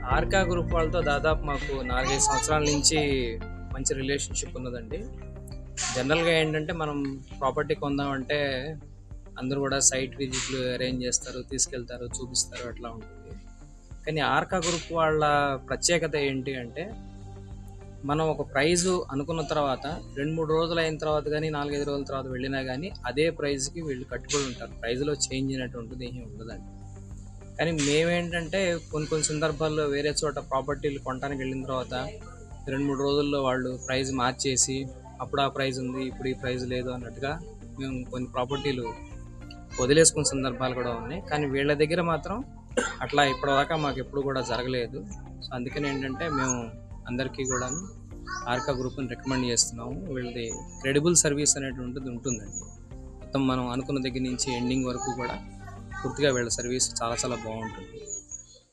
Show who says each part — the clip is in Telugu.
Speaker 1: ఆర్కా గ్రూప్ వాళ్ళతో దాదాపు మాకు నాలుగైదు సంవత్సరాల నుంచి మంచి రిలేషన్షిప్ ఉన్నదండి జనరల్గా ఏంటంటే మనం ప్రాపర్టీ కొందామంటే అందరూ కూడా సైట్ విజిట్లు అరేంజ్ చేస్తారు తీసుకెళ్తారు చూపిస్తారు అట్లా ఉంటుంది కానీ ఆర్కా గ్రూప్ వాళ్ళ ప్రత్యేకత ఏంటి అంటే మనం ఒక ప్రైజు అనుకున్న తర్వాత రెండు మూడు రోజులు అయిన తర్వాత కానీ నాలుగైదు రోజుల తర్వాత వెళ్ళినా కానీ అదే ప్రైస్కి వీళ్ళు కట్టుబడి ఉంటారు ప్రైజ్లో చేంజ్ అయినటువంటిది ఏమీ ఉండదండి కానీ మేమేంటంటే కొన్ని కొన్ని సందర్భాల్లో వేరే చోట ప్రాపర్టీలు కొనడానికి వెళ్ళిన తర్వాత రెండు మూడు రోజుల్లో వాళ్ళు ప్రైస్ మార్చేసి అప్పుడు ఆ ప్రైస్ ఉంది ఇప్పుడు ఈ ప్రైస్ లేదు అన్నట్టుగా మేము కొన్ని ప్రాపర్టీలు వదిలేసుకున్న సందర్భాలు కూడా ఉన్నాయి కానీ వీళ్ళ దగ్గర మాత్రం అట్లా ఇప్పటిదాకా మాకు ఎప్పుడు కూడా జరగలేదు సో అందుకని ఏంటంటే మేము అందరికీ కూడాను ఆర్కా గ్రూప్ని రికమెండ్ చేస్తున్నాము వీళ్ళది క్రెడిబుల్ సర్వీస్ అనేటువంటిది ఉంటుందండి మొత్తం మనం అనుకున్న దగ్గర నుంచి ఎండింగ్ వరకు కూడా పూర్తిగా వీళ్ళ సర్వీస్ చాలా చాలా బాగుంటుంది